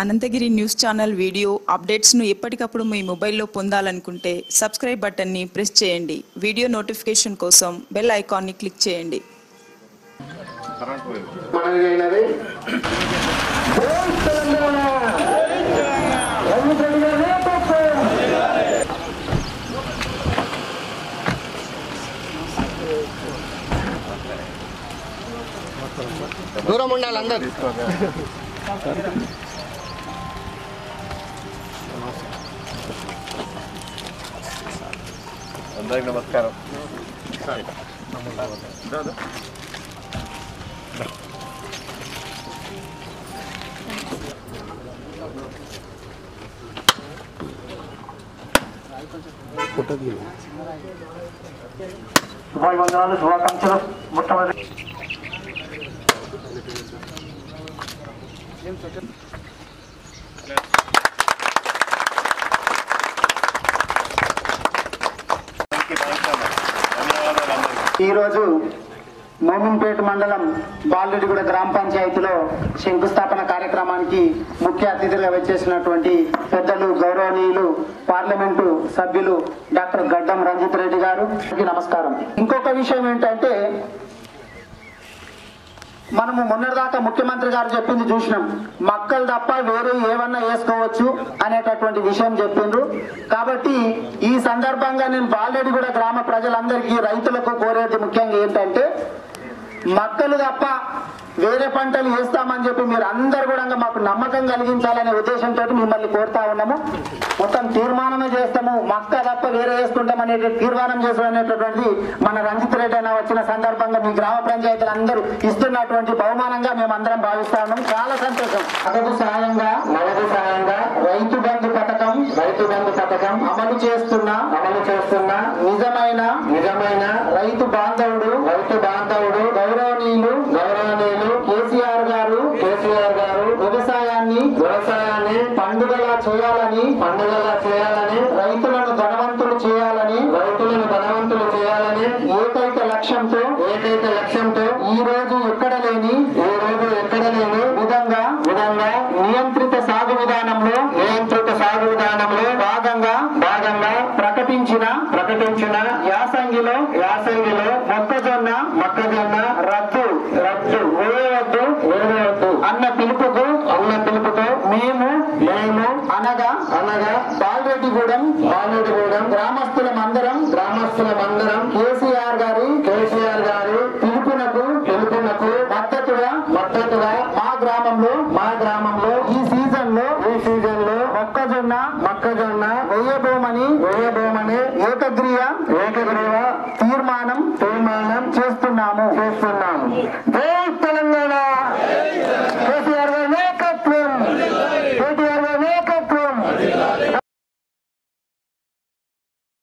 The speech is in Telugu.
అనంతగిరి న్యూస్ ఛానల్ వీడియో అప్డేట్స్ను ఎప్పటికప్పుడు మీ మొబైల్లో పొందాలనుకుంటే సబ్స్క్రైబ్ బటన్ని ప్రెస్ చేయండి వీడియో నోటిఫికేషన్ కోసం బెల్ ఐకాన్ని క్లిక్ చేయండి మనది అయినది జై తెలంగాణ! రంగురంగుల రేపొద్దు! దూరం ఉండాలి అందరు అందరికి నమస్కారం శుభాభివందనాలు శుభాకాంక్షలు మొట్టమొదటి ధన్యవాదాలు అందరికీ ఈరోజు మోమిన్పేట మండలం బాలరెడ్డిగూడ గ్రామ పంచాయతీలో శంకుస్థాపన కార్యక్రమానికి ముఖ్య అతిథులుగా వచ్చేసినటువంటి పెద్దలు గౌరవనీయులు పార్లమెంటు సభ్యులు డాక్టర్ గడ్డం రంజిత్ రెడ్డి గారు నమస్కారం ఇంకొక విషయం ఏంటంటే మనము మొన్నటిదాకా ముఖ్యమంత్రి గారు చెప్పింది చూసినాం మక్కలు తప్ప వేరే ఏమన్నా వేసుకోవచ్చు అనేటటువంటి విషయం చెప్పిండ్రు కాబట్టి ఈ సందర్భంగా నేను బాలరెడ్డి కూడా గ్రామ ప్రజలందరికీ రైతులకు కోరేది ముఖ్యంగా ఏంటంటే మక్కలు తప్ప వేరే పంటలు వేస్తామని చెప్పి మీరు అందరు కూడా మాకు నమ్మకం కలిగించాలనే ఉద్దేశంతో మిమ్మల్ని కోరుతా ఉన్నాము మొత్తం తీర్మానమే చేస్తాము మక్క తప్ప వేరే వేసుకుంటాం అనే తీర్మానం చేసాం అనేటటువంటిది మన రంజిత్ రెడ్డి అన్న వచ్చిన సందర్భంగా మీ గ్రామ పంచాయతీలు అందరూ ఇస్తున్నటువంటి బహుమానంగా మేము అందరం భావిస్తా ఉన్నాం చాలా సంతోషం నగదు సాయంగా నగదు సాయంగా రైతు బంధు పథకం రైతు బంధు పథకం అమలు చేస్తున్న అమలు చేస్తున్న నిజమైన నిజమైన రైతు బాంధవుడు రైతు బాంధవుడు గౌరవనీయులు గౌరవనీయులు కేసీఆర్ గారు కేసీఆర్ గారు వ్యవసాయాన్ని వ్యవసాయాన్ని పండుగలా చేయాలని పండుగలా చేయాలని రైతులను ధనవంతులు చేయాలని రైతులను ధనవంతులు చేయాలని ఏకైక లక్ష్యంతో ఏకైక లక్ష్యంతో ఈ రోజు ఎక్కడ లేని ఈ రోజు ఎక్కడ లేని విధంగా విధంగా నియంత్రిత సాగు విధానంలో నియంత్రిత సాగు విధానంలో భాగంగా భాగంగా ప్రకటించిన ప్రకటించిన యాసంగిలో యాసంగిలో మొక్కజొన్న మొక్కజొన్న రద్దు రద్దు వేయవద్దు వేయవద్దు అన్న పిలుపుకు అన్న పిలుపుతో మేము మేము అనగా అనగా బాలరెడ్డిగూడెం బాలరెడ్డిగూడెం గ్రామస్తులం అందరం గ్రామస్తులం అందరం కేసీఆర్ గారి కేసీఆర్ గారి పిలుపునకు పిలుపునకు మద్దతుగా మద్దతుగా మా గ్రామంలో మా గ్రామంలో ఈ సీజన్ లో ఈ సీజన్ లో మొక్కజొన్న మొక్కజొన్న వేయబోమని వేయబోమని ఏకగ్రీవ ఏకగ్రీవ తీర్మానం తీర్మానం చేస్తున్నాము చేస్తున్నాము జై తెలంగాణ